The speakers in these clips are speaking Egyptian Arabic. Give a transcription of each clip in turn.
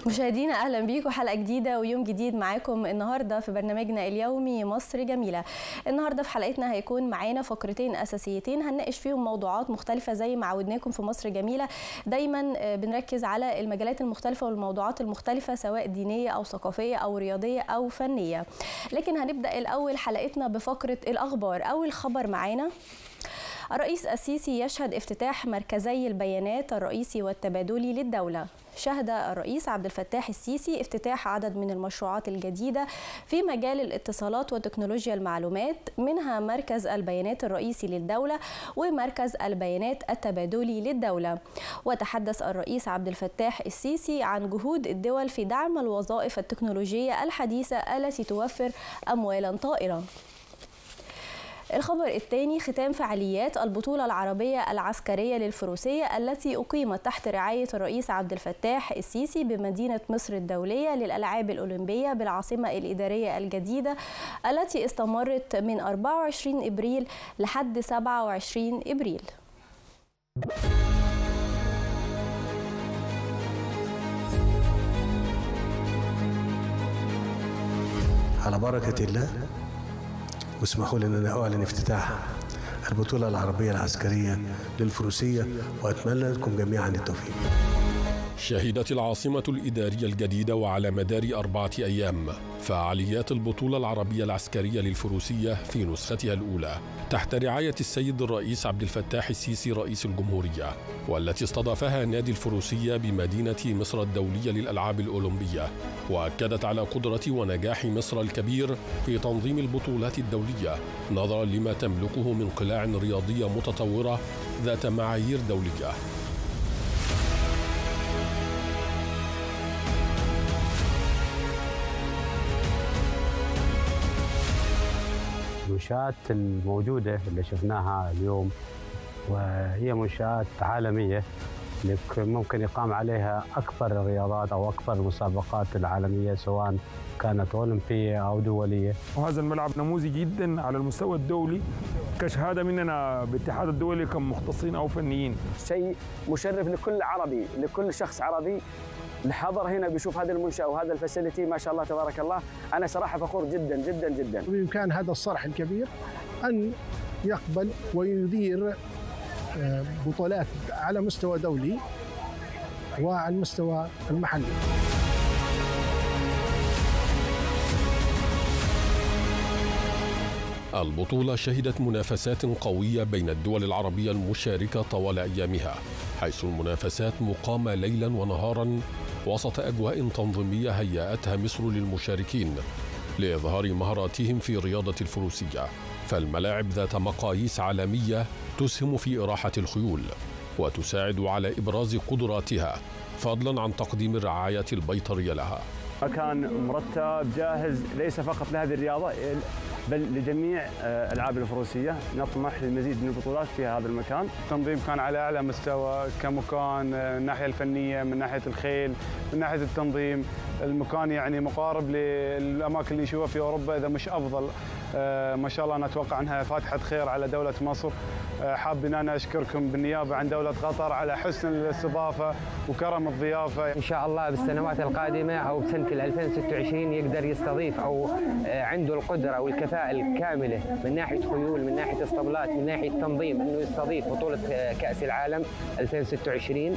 مشاهدينا اهلا بيكم حلقه جديده ويوم جديد معاكم النهارده في برنامجنا اليومي مصر جميله النهارده في حلقتنا هيكون معانا فقرتين اساسيتين هنناقش فيهم موضوعات مختلفه زي ما عودناكم في مصر جميله دايما بنركز على المجالات المختلفه والموضوعات المختلفه سواء دينيه او ثقافيه او رياضيه او فنيه لكن هنبدا الاول حلقتنا بفقره الاخبار اول خبر معانا الرئيس السيسي يشهد افتتاح مركزي البيانات الرئيسي والتبادلي للدولة شهد الرئيس عبد الفتاح السيسي افتتاح عدد من المشروعات الجديدة في مجال الاتصالات وتكنولوجيا المعلومات منها مركز البيانات الرئيسي للدولة ومركز البيانات التبادلي للدولة وتحدث الرئيس عبد الفتاح السيسي عن جهود الدول في دعم الوظائف التكنولوجية الحديثة التي توفر أموالا طائلة الخبر الثاني ختام فعاليات البطولة العربية العسكرية للفروسية التي أقيمت تحت رعاية الرئيس عبد الفتاح السيسي بمدينة مصر الدولية للألعاب الأولمبية بالعاصمة الإدارية الجديدة التي استمرت من 24 إبريل لحد 27 إبريل. على بركة الله واسمحوا لي ان اعلن افتتاح البطوله العربيه العسكريه للفروسيه واتمنى لكم جميعا التوفيق. شهدت العاصمة الإدارية الجديدة وعلى مدار أربعة أيام فعاليات البطولة العربية العسكرية للفروسية في نسختها الأولى تحت رعاية السيد الرئيس عبد الفتاح السيسي رئيس الجمهورية والتي استضافها نادي الفروسية بمدينة مصر الدولية للألعاب الأولمبية وأكدت على قدرة ونجاح مصر الكبير في تنظيم البطولات الدولية نظرا لما تملكه من قلاع رياضية متطورة ذات معايير دولية المنشآت الموجودة اللي شفناها اليوم وهي منشآت عالمية ممكن يقام عليها أكبر الرياضات أو أكبر المسابقات العالمية سواء كانت أولمبية أو دولية وهذا الملعب نموذجي جدا على المستوى الدولي كشهادة مننا بالاتحاد الدولي كمختصين أو فنيين شيء مشرف لكل عربي لكل شخص عربي حضر هنا بيشوف هذه المنشأة وهذا الفاسيلتي ما شاء الله تبارك الله أنا صراحة فخور جدا جدا جدا بإمكان هذا الصرح الكبير أن يقبل ويدير بطولات على مستوى دولي وعلى المستوى المحلي البطولة شهدت منافسات قوية بين الدول العربية المشاركة طوال أيامها حيث المنافسات مقامة ليلا ونهارا وسط أجواء تنظيمية هيأتها مصر للمشاركين لإظهار مهاراتهم في رياضة الفروسية فالملاعب ذات مقاييس عالمية تسهم في إراحة الخيول وتساعد على إبراز قدراتها فضلا عن تقديم الرعاية البيطرية لها مكان مرتب جاهز ليس فقط لهذه الرياضة بل لجميع العاب الفروسيه نطمح للمزيد من البطولات في هذا المكان. التنظيم كان على اعلى مستوى كمكان من الناحيه الفنيه من ناحيه الخيل من ناحيه التنظيم المكان يعني مقارب للاماكن اللي يشوفها في اوروبا اذا مش افضل ما شاء الله نتوقع انها فاتحه خير على دوله مصر حاب ان انا اشكركم بالنيابه عن دوله قطر على حسن الاستضافه وكرم الضيافه ان شاء الله بالسنوات القادمه او بسنه 2026 يقدر يستضيف او عنده القدره والكفاءه الكامله من ناحيه خيول من ناحيه اسطبلات من ناحيه تنظيم انه يستضيف بطوله كاس العالم 2026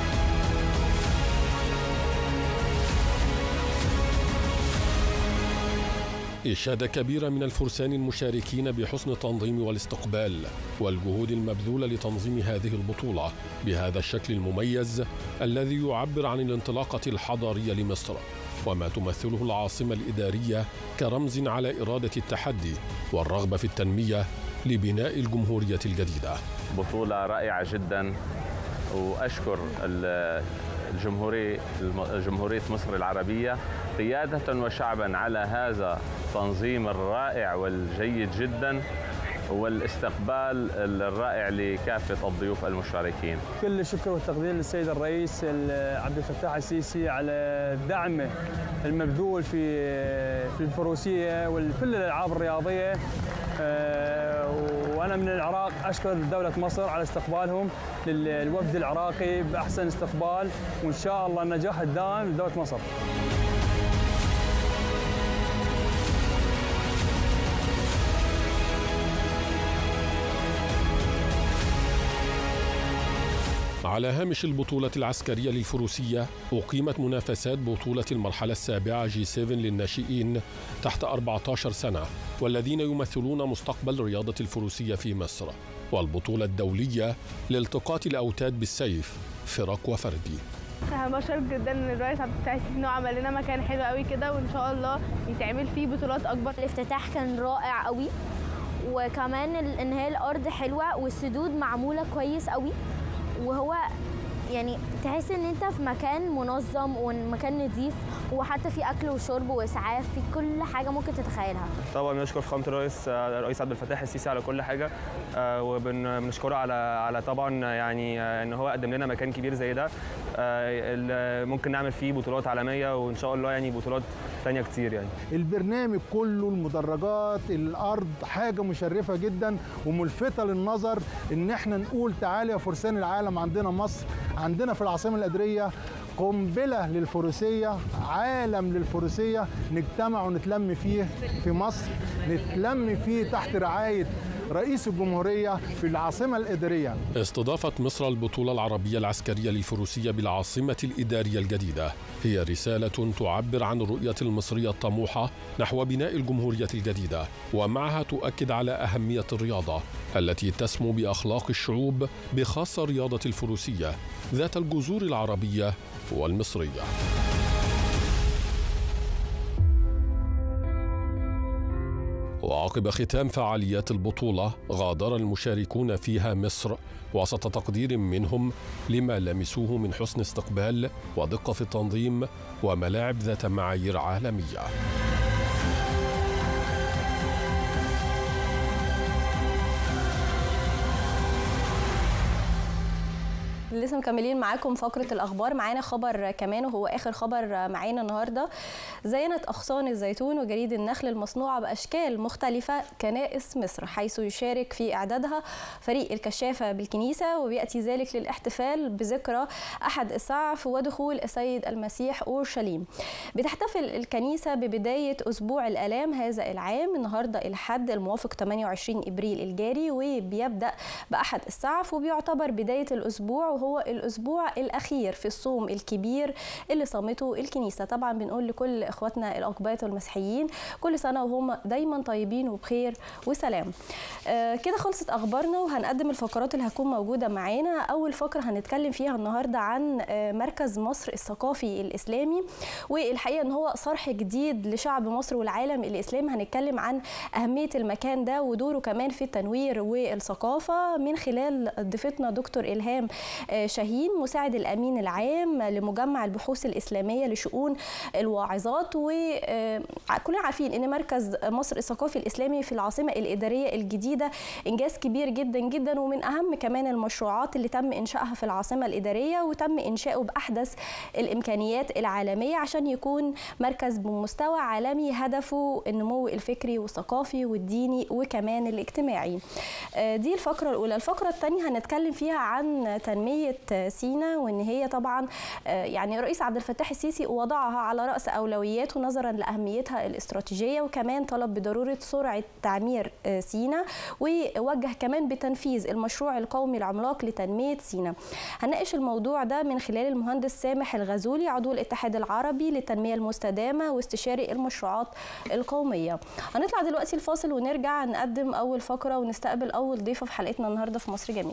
إشادة كبيرة من الفرسان المشاركين بحسن التنظيم والاستقبال والجهود المبذولة لتنظيم هذه البطولة بهذا الشكل المميز الذي يعبر عن الانطلاقة الحضارية لمصر وما تمثله العاصمة الإدارية كرمز على إرادة التحدي والرغبة في التنمية لبناء الجمهورية الجديدة بطولة رائعة جدا وأشكر الجمهورية جمهورية مصر العربية قيادة وشعبا على هذا التنظيم الرائع والجيد جدا والاستقبال الرائع لكافة الضيوف المشاركين كل الشكر والتقدير للسيد الرئيس عبد الفتاح السيسي على دعمه المبذول في في الفروسية وكل الألعاب الرياضية وانا من العراق اشكر دوله مصر على استقبالهم للوفد العراقي باحسن استقبال وان شاء الله النجاح الدائم لدوله مصر. على هامش البطولة العسكرية للفروسية أقيمت منافسات بطولة المرحلة السابعة جي 7 للناشئين تحت 14 سنة والذين يمثلون مستقبل رياضة الفروسية في مصر والبطولة الدولية لالتقاط الأوتاد بالسيف فرق وفردي بشكر جدا الرئيس عبد الفتاح السيسي انه عمل لنا مكان حلو قوي كده وان شاء الله يتعمل فيه بطولات اكبر الافتتاح كان رائع قوي وكمان ان هي الارض حلوه والسدود معموله كويس قوي وهو يعني تحس ان انت في مكان منظم ومكان نظيف وحتى في اكل وشرب واسعاف في كل حاجه ممكن تتخيلها طبعا بنشكر فخامه الرئيس الرئيس عبد الفتاح السيسي على كل حاجه وبنشكره على على طبعا يعني ان هو قدم لنا مكان كبير زي ده ممكن نعمل فيه بطولات عالميه وان شاء الله يعني بطولات ثانيه كتير يعني البرنامج كله المدرجات الارض حاجه مشرفه جدا وملفته للنظر ان احنا نقول تعالى يا فرسان العالم عندنا مصر عندنا في العاصمه الاداريه قنبله للفروسيه عالم للفروسيه نجتمع ونتلم فيه في مصر نتلم فيه تحت رعايه رئيس الجمهورية في العاصمة الإدارية استضافت مصر البطولة العربية العسكرية للفروسية بالعاصمة الإدارية الجديدة هي رسالة تعبر عن الرؤية المصرية الطموحة نحو بناء الجمهورية الجديدة ومعها تؤكد على أهمية الرياضة التي تسمو بأخلاق الشعوب بخاصة رياضة الفروسية ذات الجذور العربية والمصريه وعقب ختام فعاليات البطولة غادر المشاركون فيها مصر وسط تقدير منهم لما لمسوه من حسن استقبال ودقة في التنظيم وملاعب ذات معايير عالمية. لسه مكملين معاكم فقره الاخبار معانا خبر كمان وهو اخر خبر معانا النهارده زينت اغصان الزيتون وجريد النخل المصنوعه باشكال مختلفه كنائس مصر حيث يشارك في اعدادها فريق الكشافه بالكنيسه وبياتي ذلك للاحتفال بذكرى احد السعف ودخول السيد المسيح اورشليم بتحتفل الكنيسه ببدايه اسبوع الالام هذا العام النهارده الحد الموافق 28 ابريل الجاري وبيبدا باحد السعف وبيعتبر بدايه الاسبوع وهو الاسبوع الاخير في الصوم الكبير اللي صامته الكنيسه طبعا بنقول لكل اخواتنا الاقباط والمسيحيين كل سنه وهم دايما طيبين وبخير وسلام آه كده خلصت اخبارنا وهنقدم الفقرات اللي هتكون موجوده معانا اول فقره هنتكلم فيها النهارده عن آه مركز مصر الثقافي الاسلامي والحقيقه ان هو صرح جديد لشعب مصر والعالم الاسلامي هنتكلم عن اهميه المكان ده ودوره كمان في التنوير والثقافه من خلال ضيفتنا دكتور الهام شاهين مساعد الامين العام لمجمع البحوث الاسلاميه لشؤون الواعظات وكلنا عارفين ان مركز مصر الثقافي الاسلامي في العاصمه الاداريه الجديده انجاز كبير جدا جدا ومن اهم كمان المشروعات اللي تم انشائها في العاصمه الاداريه وتم انشاؤه باحدث الامكانيات العالميه عشان يكون مركز بمستوى عالمي هدفه النمو الفكري والثقافي والديني وكمان الاجتماعي دي الفقره الاولى الفقره الثانيه هنتكلم فيها عن تنميه سينا وان هي طبعا يعني الرئيس عبد الفتاح السيسي وضعها على راس اولوياته نظرا لاهميتها الاستراتيجيه وكمان طلب بضروره سرعه تعمير سينا ووجه كمان بتنفيذ المشروع القومي العملاق لتنميه سينا هنناقش الموضوع ده من خلال المهندس سامح الغزولي عضو الاتحاد العربي للتنميه المستدامه واستشاري المشروعات القوميه هنطلع دلوقتي الفاصل ونرجع نقدم اول فقره ونستقبل اول ضيفه في حلقتنا النهارده في مصر جميله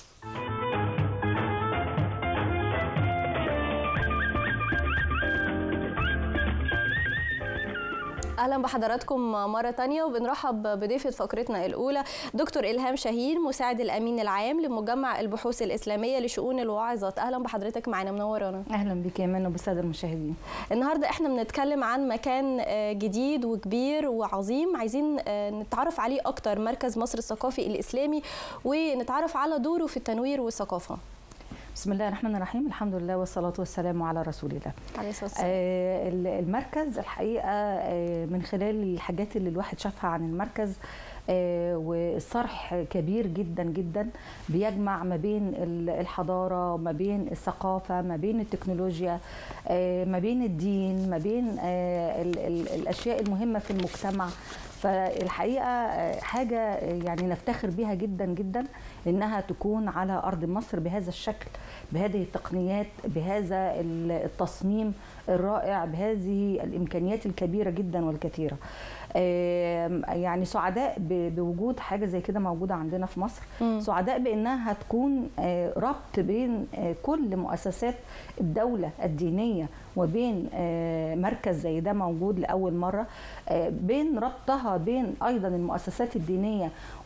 اهلا بحضراتكم مره تانية وبنرحب بضيفه فقرتنا الاولى دكتور الهام شاهين مساعد الامين العام لمجمع البحوث الاسلاميه لشؤون الواعظات اهلا بحضرتك معانا منورانا اهلا بك يا منى وبالساده المشاهدين النهارده احنا بنتكلم عن مكان جديد وكبير وعظيم عايزين نتعرف عليه اكتر مركز مصر الثقافي الاسلامي ونتعرف على دوره في التنوير والثقافه بسم الله الرحمن الرحيم الحمد لله والصلاة والسلام على رسول الله عليه الصلاة والسلام آه المركز الحقيقة آه من خلال الحاجات اللي الواحد شافها عن المركز آه، والصرح كبير جدا جدا بيجمع ما بين ال- الحضاره وما بين الثقافه ما بين التكنولوجيا آه، ما بين الدين ما بين آه، ال- ال- الاشياء المهمه في المجتمع فالحقيقه آه، حاجه آه، يعني نفتخر بيها جدا جدا انها تكون على ارض مصر بهذا الشكل بهذه التقنيات بهذا ال- التصميم الرائع بهذه الامكانيات الكبيره جدا والكثيره آم، يعني سعداء ب- بوجود حاجه زي كده موجوده عندنا في مصر مم. سعداء بانها هتكون آه، ربط بين آه، كل مؤسسات الدوله الدينيه وبين آه، مركز زي ده موجود لاول مره آه، بين ربطها بين ايضا المؤسسات الدينيه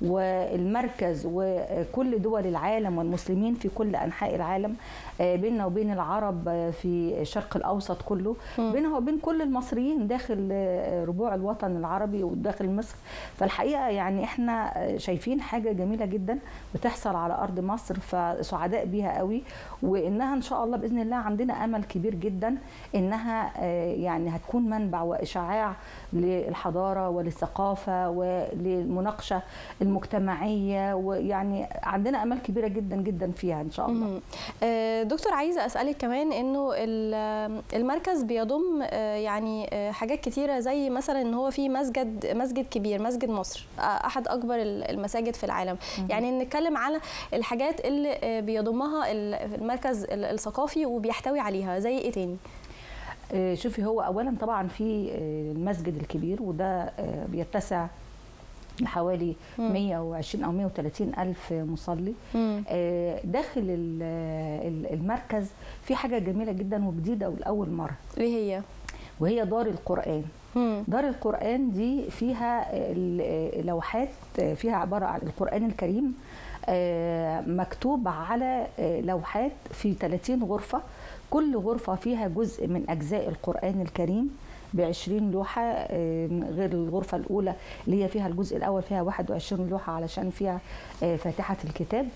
والمركز وكل دول العالم والمسلمين في كل انحاء العالم آه، بيننا وبين العرب آه، في الشرق الاوسط كله مم. بينها وبين كل المصريين داخل آه، ربوع الوطن العربي وداخل مصر فالحقيقه يعني احنا آه، شايفين حاجه جميله جدا بتحصل على ارض مصر فسعداء بيها قوي وانها ان شاء الله باذن الله عندنا امل كبير جدا انها آه، يعني هتكون منبع واشعاع للحضاره وللثقافه وللمناقشه المجتمعيه ويعني عندنا امل كبيره جدا جدا فيها ان شاء الله مهم. آه، دكتور عايزه اسالك كمان انه ال- المركز بيضم آه، يعني آه، حاجات كتيره زي مثلا ان هو في مسجد مسجد كبير مسجد مصر آه، احد اكبر ال- المساجد في العالم مهم. يعني نتكلم على الحاجات اللي آه، بيضمها ال- المركز ال- الثقافي وبيحتوي عليها زي ايه تاني آه، شوفي هو اولا طبعا في آه، المسجد الكبير وده آه، بيتسع لحوالي مم. 120 او 130 الف مصلي مم. آه، داخل ال- ال- المركز في حاجه جميله جدا وجديده ولاول مره ايه هي وهي دار القران مم. دار القرآن دي فيها ال- لوحات فيها عبارة عن القرآن الكريم آه، مكتوب على آه، لوحات في 30 غرفة كل غرفة فيها جزء من أجزاء القرآن الكريم ب 20 لوحة آه، غير الغرفة الأولى اللي هي فيها الجزء الأول فيها 21 لوحة علشان فيها آه، فاتحة الكتاب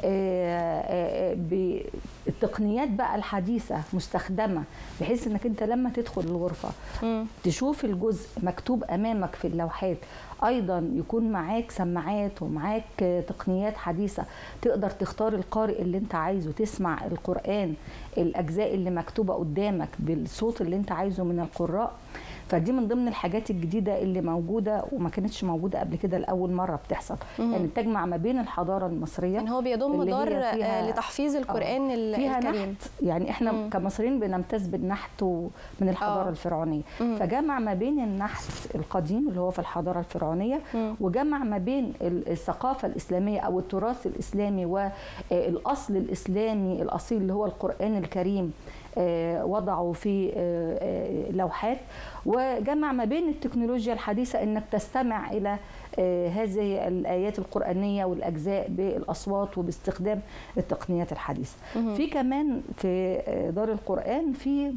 آه، آه، آه، بالتقنيات بقى الحديثة مستخدمة بحيث انك انت لما تدخل الغرفة مم. تشوف الجزء مكتوب امامك في اللوحات ايضا يكون معاك سماعات ومعاك آه، تقنيات حديثه تقدر تختار القارئ اللي انت عايزه تسمع القران الاجزاء اللي مكتوبه قدامك بالصوت اللي انت عايزه من القراء فدي من ضمن الحاجات الجديده اللي موجوده وما كانتش موجوده قبل كده لاول مره بتحصل مم. يعني بتجمع ما بين الحضاره المصريه يعني هو بيضم اللي هي دار فيها- آه، لتحفيظ القران ال- فيها الكريم نحت يعني احنا مم. كمصريين بنمتاز بالنحت و- من الحضاره آه. الفرعونيه مم. فجمع ما بين النحت القديم اللي هو في الحضاره الفرعونيه مم. وجمع ما بين ال- الثقافه الاسلاميه او التراث الاسلامي والاصل الاسلامي الاصيل اللي هو القران الكريم آه، وضعه في آه، آه، لوحات وجمع ما بين التكنولوجيا الحديثه انك تستمع الى آه، هذه الايات القرانيه والاجزاء بالاصوات وباستخدام التقنيات الحديثه مهم. في كمان في آه، دار القران في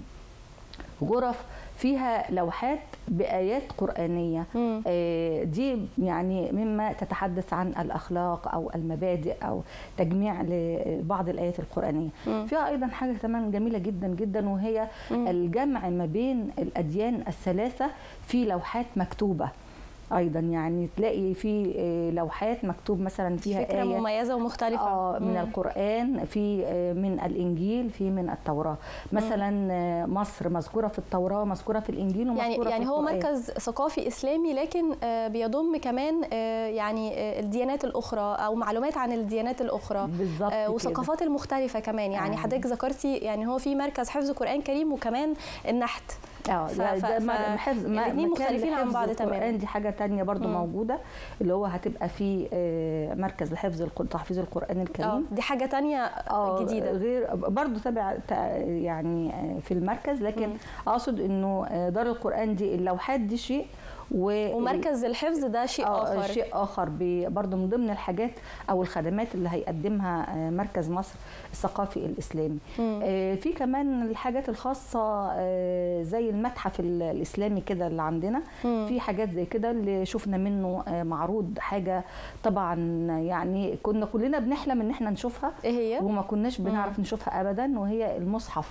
غرف فيها لوحات بآيات قرآنية مم. آه، دي يعني مما تتحدث عن الأخلاق أو المبادئ أو تجميع لبعض الآيات القرآنية مم. فيها أيضا حاجة كمان جميلة جدا جدا وهي مم. الجمع ما بين الأديان الثلاثة في لوحات مكتوبة ايضا يعني تلاقي في آه، لوحات مكتوب مثلا فيها فكره آية مميزه ومختلفه اه من مم. القران في آه، من الانجيل في من التوراه مثلا آه، مصر مذكوره في التوراه مذكوره في الانجيل يعني ومذكوره يعني في هو القرآن. مركز ثقافي اسلامي لكن آه، بيضم كمان آه، يعني آه، الديانات الاخرى او معلومات عن الديانات الاخرى بالظبط آه، كده. وثقافات المختلفه كمان يعني آه. حضرتك ذكرتي يعني هو في مركز حفظ قران كريم وكمان النحت اه ف- ده, ف- ده ف- مر- حفظ ما- الاتنين مكان مختلفين عن لحفظ بعض القرآن تماما دي حاجه تانية برضو مم. موجوده اللي هو هتبقى في آه، مركز لحفظ الق- تحفيظ القران اه الكريم دي حاجه تانية اه جديده غير برضو تبع تع- يعني آه، في المركز لكن مم. اقصد انه آه، دار القران دي اللوحات دي شيء و ومركز الحفظ ده شيء آه، اخر شيء اخر ب- برضو من ضمن الحاجات او الخدمات اللي هيقدمها آه، مركز مصر الثقافي الاسلامي مم. آه، في كمان الحاجات الخاصه آه، زي المتحف ال- الاسلامي كده اللي عندنا مم. في حاجات زي كده اللي شفنا منه آه، معروض حاجه طبعا يعني كنا كلنا بنحلم ان احنا نشوفها ايه هي وما كناش بنعرف نشوفها ابدا وهي المصحف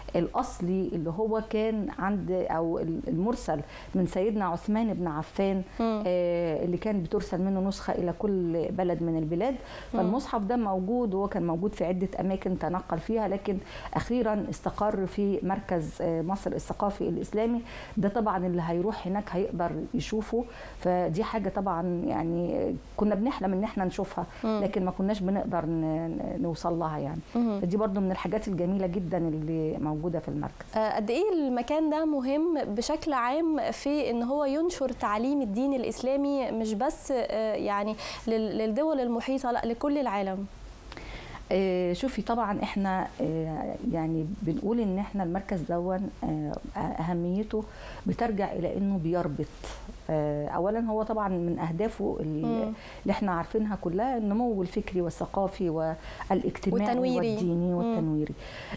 الاصلي اللي هو كان عند او المرسل من سيدنا عثمان بن عفان آه اللي كان بترسل منه نسخه الى كل بلد من البلاد فالمصحف ده موجود وهو كان موجود في عده اماكن تنقل فيها لكن اخيرا استقر في مركز آه مصر الثقافي الاسلامي ده طبعا اللي هيروح هناك هيقدر يشوفه فدي حاجه طبعا يعني كنا بنحلم ان احنا نشوفها لكن ما كناش بنقدر نوصل لها يعني فدي برضو من الحاجات الجميله جدا اللي موجوده في المركز قد ايه المكان ده مهم بشكل عام في ان هو ينشر تعليم الدين الاسلامي مش بس يعني للدول المحيطه لا لكل العالم آه شوفي طبعا احنا آه يعني بنقول ان احنا المركز دون آه اهميته بترجع الى انه بيربط اولا هو طبعا من اهدافه اللي احنا عارفينها كلها النمو الفكري والثقافي والاجتماعي والتنويري. والديني والتنويري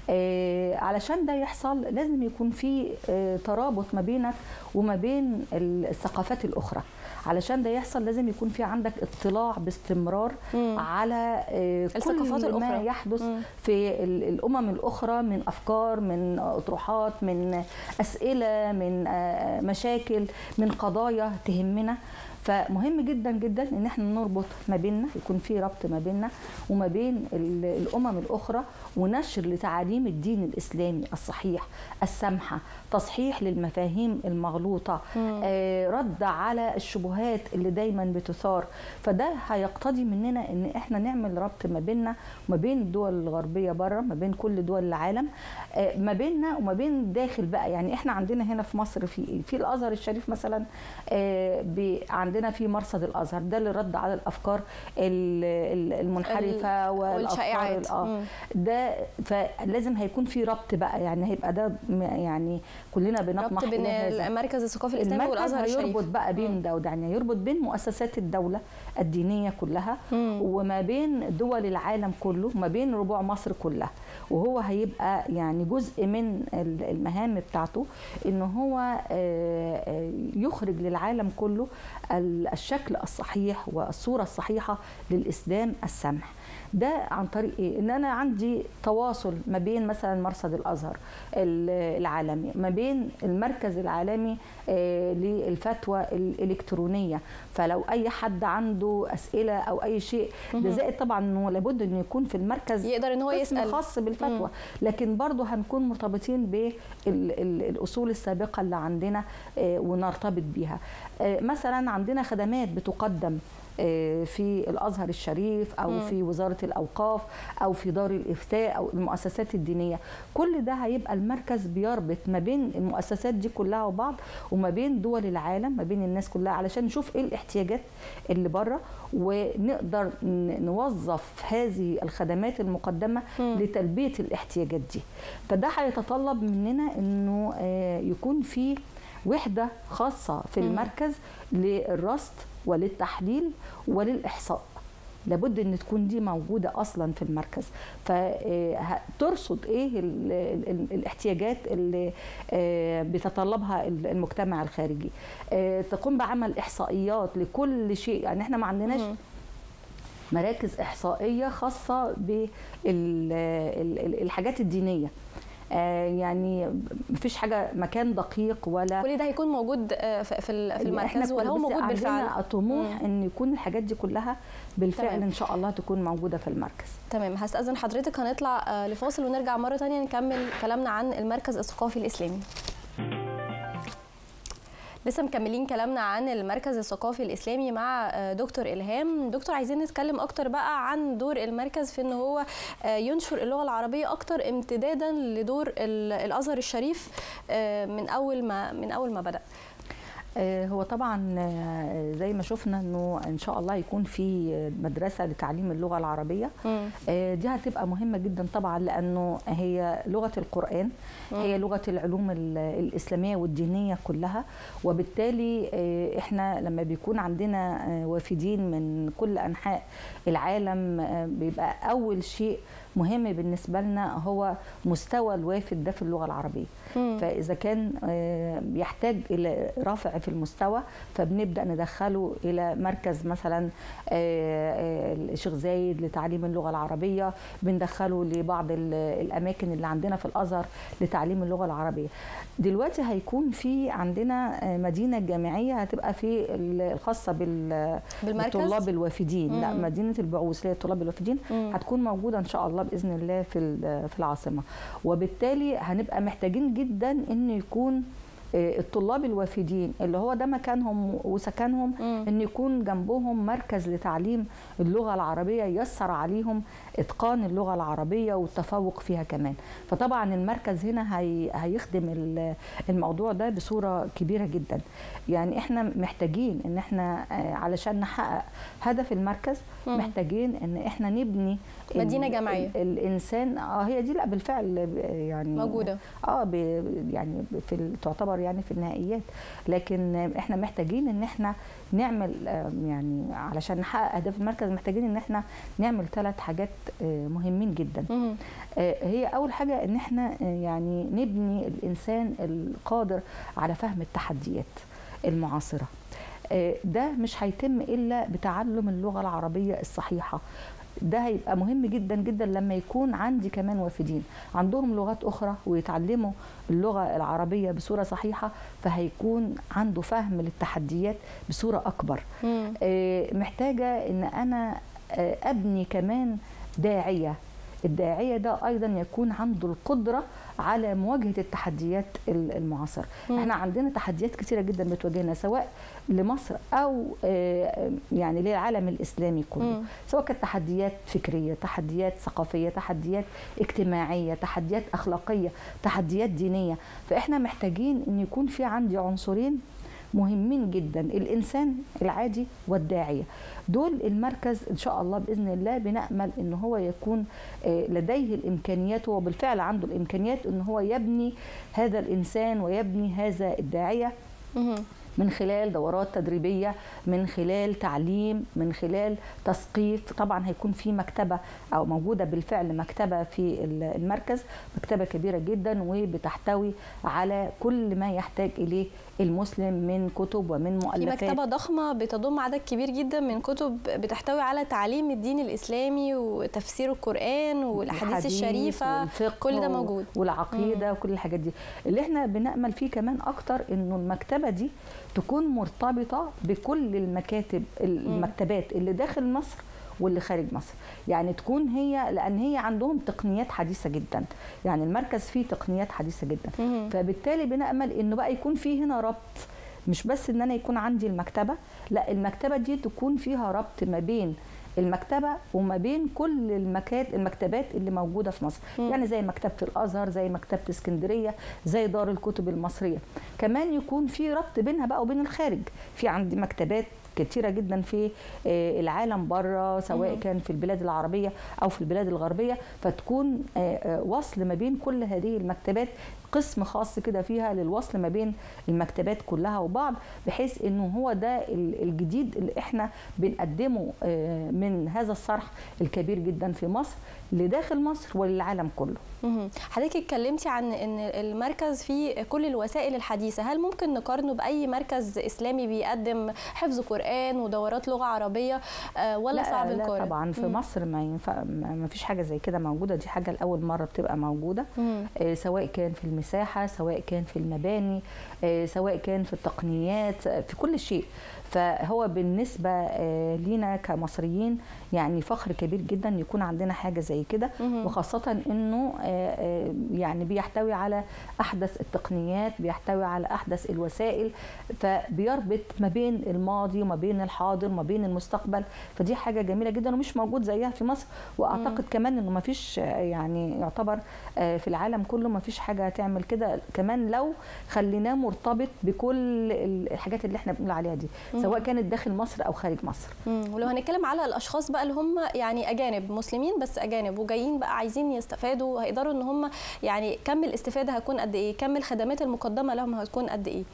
علشان ده يحصل لازم يكون في ترابط ما بينك وما بين الثقافات الاخرى علشان ده يحصل لازم يكون في عندك اطلاع باستمرار مم. على الثقافات كل الأخرى. ما يحدث مم. في الامم الاخرى من افكار من اطروحات من اسئله من مشاكل من قضايا تهمنا فمهم جدا جدا ان احنا نربط ما بيننا يكون في ربط ما بيننا وما بين الامم الاخرى ونشر لتعاليم الدين الاسلامي الصحيح السمحه تصحيح للمفاهيم المغلوطه آه رد على الشبهات اللي دايما بتثار فده هيقتضي مننا ان احنا نعمل ربط ما بيننا وما بين الدول الغربيه بره ما بين كل دول العالم آه ما بيننا وما بين داخل بقى يعني احنا عندنا هنا في مصر في في الازهر الشريف مثلا آه عندنا في مرصد الازهر ده اللي رد على الافكار المنحرفه والشائعات اه ده فلازم هيكون في ربط بقى يعني هيبقى ده يعني كلنا بنطمح ربط بين المركز الثقافي الاسلامي والازهر الشريف يربط بقى بين ده وده يعني يربط بين مؤسسات الدوله الدينيه كلها مم. وما بين دول العالم كله وما بين ربوع مصر كلها وهو هيبقى يعني جزء من المهام بتاعته ان هو يخرج للعالم كله الشكل الصحيح والصوره الصحيحه للاسلام السمح ده عن طريق ايه ان انا عندي تواصل ما بين مثلا مرصد الازهر العالمي ما بين المركز العالمي للفتوى الالكترونيه فلو اي حد عنده اسئله او اي شيء ده زائد طبعا انه لابد انه يكون في المركز يقدر ان هو يسال خاص بالفتوى لكن برضه هنكون مرتبطين بالاصول السابقه اللي عندنا ونرتبط بيها مثلا عندنا خدمات بتقدم في الازهر الشريف او م. في وزاره الاوقاف او في دار الافتاء او المؤسسات الدينيه كل ده هيبقى المركز بيربط ما بين المؤسسات دي كلها وبعض وما بين دول العالم ما بين الناس كلها علشان نشوف ايه الاحتياجات اللي بره ونقدر نوظف هذه الخدمات المقدمه م. لتلبيه الاحتياجات دي فده هيتطلب مننا انه يكون في وحده خاصه في المركز للرصد وللتحليل وللإحصاء لابد ان تكون دي موجوده اصلا في المركز فترصد ايه ال ال الاحتياجات اللي بيتطلبها المجتمع الخارجي تقوم بعمل احصائيات لكل شيء يعني احنا ما عندناش مراكز احصائيه خاصه بالحاجات الدينيه يعني مفيش حاجه مكان دقيق ولا كل ده هيكون موجود في المركز ولا هو موجود بالفعل عندنا طموح ان يكون الحاجات دي كلها بالفعل تمام. ان شاء الله تكون موجوده في المركز تمام هستاذن حضرتك هنطلع لفاصل ونرجع مره ثانيه نكمل كلامنا عن المركز الثقافي الاسلامي لسه مكملين كلامنا عن المركز الثقافي الاسلامي مع دكتور الهام دكتور عايزين نتكلم اكتر بقى عن دور المركز في ان هو ينشر اللغه العربيه اكتر امتدادا لدور الازهر الشريف من اول ما من اول ما بدا هو طبعا زي ما شفنا انه ان شاء الله يكون في مدرسه لتعليم اللغه العربيه م. دي هتبقى مهمه جدا طبعا لانه هي لغه القران م. هي لغه العلوم الاسلاميه والدينيه كلها وبالتالي احنا لما بيكون عندنا وافدين من كل انحاء العالم بيبقى اول شيء مهم بالنسبه لنا هو مستوى الوافد ده في اللغه العربيه م. فاذا كان بيحتاج الى رفع في المستوى فبنبدا ندخله الى مركز مثلا آه، آه، الشيخ زايد لتعليم اللغه العربيه بندخله لبعض ال- الاماكن اللي عندنا في الازهر لتعليم اللغه العربيه دلوقتي هيكون في عندنا آه، مدينه جامعيه هتبقى في ال- الخاصه بال بالمركز؟ بالطلاب الوافدين لا مم. مدينه البعوث اللي هي الطلاب الوافدين مم. هتكون موجوده ان شاء الله باذن الله في ال- في العاصمه وبالتالي هنبقى محتاجين جدا ان يكون آه، الطلاب الوافدين اللي هو ده مكانهم وسكنهم ان يكون جنبهم مركز لتعليم اللغه العربيه ييسر عليهم اتقان اللغه العربيه والتفوق فيها كمان فطبعا المركز هنا هي هيخدم ال- الموضوع ده بصوره كبيره جدا يعني احنا محتاجين ان احنا آه، علشان نحقق هدف المركز مم. محتاجين ان احنا نبني ال- مدينة جامعية. ال- الانسان اه هي دي لا بالفعل ب- يعني موجودة. اه ب يعني في ال- تعتبر يعني في النهائيات لكن احنا محتاجين ان احنا نعمل آه، يعني علشان نحقق اهداف المركز محتاجين ان احنا نعمل ثلاث حاجات آه، مهمين جدا آه، هي اول حاجه ان احنا آه، يعني نبني الانسان القادر على فهم التحديات المعاصره آه، ده مش هيتم الا بتعلم اللغه العربيه الصحيحه ده هيبقى مهم جدا جدا لما يكون عندي كمان وافدين عندهم لغات اخرى ويتعلموا اللغه العربيه بصوره صحيحه فهيكون عنده فهم للتحديات بصوره اكبر آه، محتاجه ان انا آه، ابني كمان داعيه الداعيه ده ايضا يكون عنده القدره على مواجهه التحديات ال- المعاصره مم. احنا عندنا تحديات كثيره جدا بتواجهنا سواء لمصر او آه، يعني للعالم الاسلامي كله مم. سواء كانت تحديات فكريه تحديات ثقافيه تحديات اجتماعيه تحديات اخلاقيه تحديات دينيه فاحنا محتاجين ان يكون في عندي عنصرين مهمين جدا الانسان العادي والداعيه دول المركز ان شاء الله باذن الله بنامل ان هو يكون آه، لديه الامكانيات هو بالفعل عنده الامكانيات ان هو يبني هذا الانسان ويبني هذا الداعيه من خلال دورات تدريبيه من خلال تعليم من خلال تثقيف طبعا هيكون في مكتبه او موجوده بالفعل مكتبه في ال- المركز مكتبه كبيره جدا وبتحتوي على كل ما يحتاج اليه المسلم من كتب ومن في مؤلفات مكتبة ضخمة بتضم عدد كبير جدا من كتب بتحتوي على تعليم الدين الإسلامي وتفسير القرآن والأحاديث الحديث الشريفة والفقه كل ده موجود والعقيده وكل الحاجات دي اللي احنا بنامل فيه كمان اكتر انه المكتبه دي تكون مرتبطه بكل المكاتب المكتبات اللي داخل مصر واللي خارج مصر يعني تكون هي لان هي عندهم تقنيات حديثه جدا يعني المركز فيه تقنيات حديثه جدا فبالتالي بنامل انه بقى يكون فيه هنا ربط مش بس ان انا يكون عندي المكتبه لا المكتبه دي تكون فيها ربط ما بين المكتبه وما بين كل المكات المكتبات اللي موجوده في مصر مم. يعني زي مكتبه الازهر زي مكتبه اسكندريه زي دار الكتب المصريه كمان يكون في ربط بينها بقى وبين الخارج في عندي مكتبات كتيرة جدا في آه، العالم بره سواء مم. كان في البلاد العربية أو في البلاد الغربية فتكون آه، آه، وصل ما بين كل هذه المكتبات قسم خاص كده فيها للوصل ما بين المكتبات كلها وبعض بحيث انه هو ده ال- الجديد اللي احنا بنقدمه آه، من هذا الصرح الكبير جدا في مصر لداخل مصر وللعالم كله مهم. حضرتك اتكلمتي عن ان المركز فيه كل الوسائل الحديثه هل ممكن نقارنه باي مركز اسلامي بيقدم حفظ قران ودورات لغه عربيه آه، ولا لا صعب لا نقارن طبعا في مم. مصر ما ينفع ما ما فيش حاجه زي كده موجوده دي حاجه لاول مره بتبقى موجوده مم. آه، سواء كان في المساحه سواء كان في المباني آه، سواء كان في التقنيات آه، في كل شيء فهو بالنسبه آه، لينا كمصريين يعني فخر كبير جدا يكون عندنا حاجه زي كده مهم. وخاصه انه آه، آه، يعني بيحتوي على احدث التقنيات بيحتوي على احدث الوسائل فبيربط ما بين الماضي وما بين الحاضر وما بين المستقبل فدي حاجه جميله جدا ومش موجود زيها في مصر واعتقد كمان انه ما فيش آه، يعني يعتبر آه، في العالم كله ما فيش حاجه تعمل كده كمان لو خليناه مرتبط بكل الحاجات اللي احنا بنقول عليها دي مم. سواء كانت داخل مصر او خارج مصر مم. ولو هنتكلم على الاشخاص بقى اللي هم يعني اجانب مسلمين بس اجانب وجايين بقى عايزين يستفادوا هيقدروا ان هم يعني كم الاستفاده هتكون قد ايه كم الخدمات المقدمه لهم هتكون قد ايه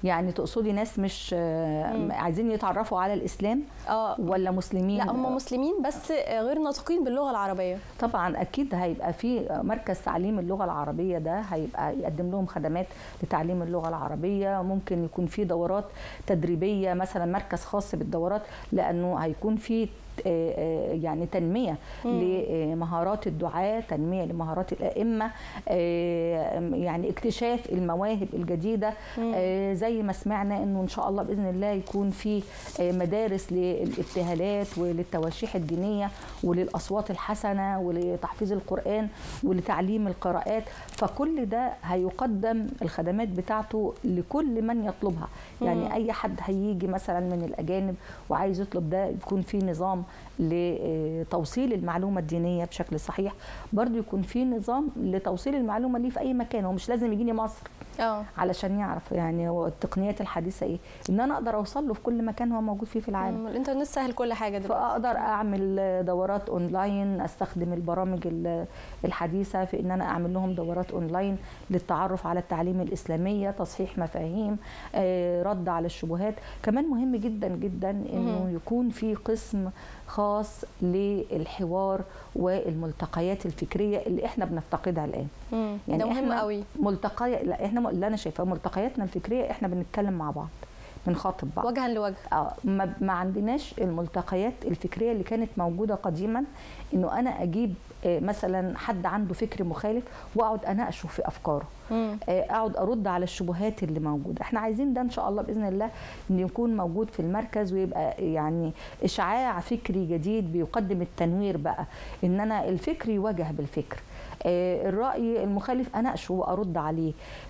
يعني تقصدي ناس مش آه، مم. عايزين يتعرفوا على الاسلام اه ولا مسلمين لا هم مسلمين بس غير ناطقين باللغه العربيه طبعا اكيد هيبقى في مركز تعليم اللغه العربيه ده هيبقى يقدم لهم خدمات لتعليم اللغه العربيه ممكن يكون في دورات تدريبيه مثلا مركز خاص بالدورات لانه هيكون في آه، آه، يعني تنميه مم. لمهارات الدعاة تنميه لمهارات الائمه آه، يعني اكتشاف المواهب الجديده مم. آه، زي ما سمعنا انه ان شاء الله باذن الله يكون في آه، مدارس للابتهالات وللتواشيح الدينيه وللاصوات الحسنه ولتحفيظ القران ولتعليم القراءات فكل ده هيقدم الخدمات بتاعته لكل من يطلبها مم. يعني اي حد هيجي مثلا من الاجانب وعايز يطلب ده يكون في نظام لتوصيل المعلومه الدينيه بشكل صحيح برضو يكون في نظام لتوصيل المعلومه ليه في اي مكان هو مش لازم يجيني مصر اه علشان يعرف يعني هو التقنيات الحديثه ايه ان انا اقدر اوصل له في كل مكان هو موجود فيه في العالم مم، الانترنت سهل كل حاجه دلوقتي فاقدر اعمل دورات اونلاين استخدم البرامج ال- الحديثه في ان انا اعمل لهم دورات اونلاين للتعرف على التعليم الاسلاميه تصحيح مفاهيم آه، رد على الشبهات كمان مهم جدا جدا انه مهم. يكون في قسم خاص للحوار والملتقيات الفكريه اللي احنا بنفتقدها الان مم، ده مهم إحنا قوي ملتقي لا احنا اللي انا شايفاه ملتقياتنا الفكريه احنا بنتكلم مع بعض بنخاطب بعض وجها لوجه اه ما, ما عندناش الملتقيات الفكريه اللي كانت موجوده قديما انه انا اجيب آه، مثلا حد عنده فكر مخالف واقعد اناقشه في افكاره مم. آه، اقعد ارد على الشبهات اللي موجوده احنا عايزين ده ان شاء الله باذن الله ان يكون موجود في المركز ويبقى يعني اشعاع فكري جديد بيقدم التنوير بقى ان انا الفكر يواجه بالفكر آه، الراي المخالف اناقشه وارد عليه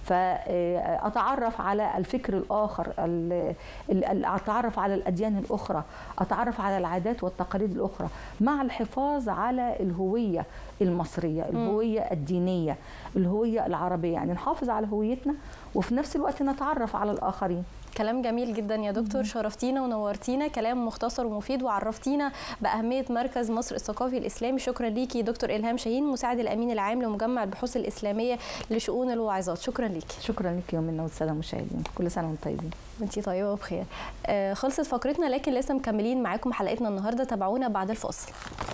فاتعرف على الفكر الاخر ال- ال- ال- اتعرف على الاديان الاخرى اتعرف على العادات والتقاليد الاخرى مع الحفاظ على الهويه المصريه الهويه الدينيه الهويه العربيه يعني نحافظ على هويتنا وفي نفس الوقت نتعرف على الاخرين كلام جميل جدا يا دكتور شرفتينا ونورتينا كلام مختصر ومفيد وعرفتينا بأهمية مركز مصر الثقافي الإسلامي شكرا ليكي دكتور إلهام شاهين مساعد الأمين العام لمجمع البحوث الإسلامية لشؤون الواعظات شكرا ليكي شكرا لك يوم منا والساده المشاهدين كل سنه وانتم طيبين وانتي طيبة وبخير آه خلصت فقرتنا لكن لسه مكملين معاكم حلقتنا النهاردة تابعونا بعد الفاصل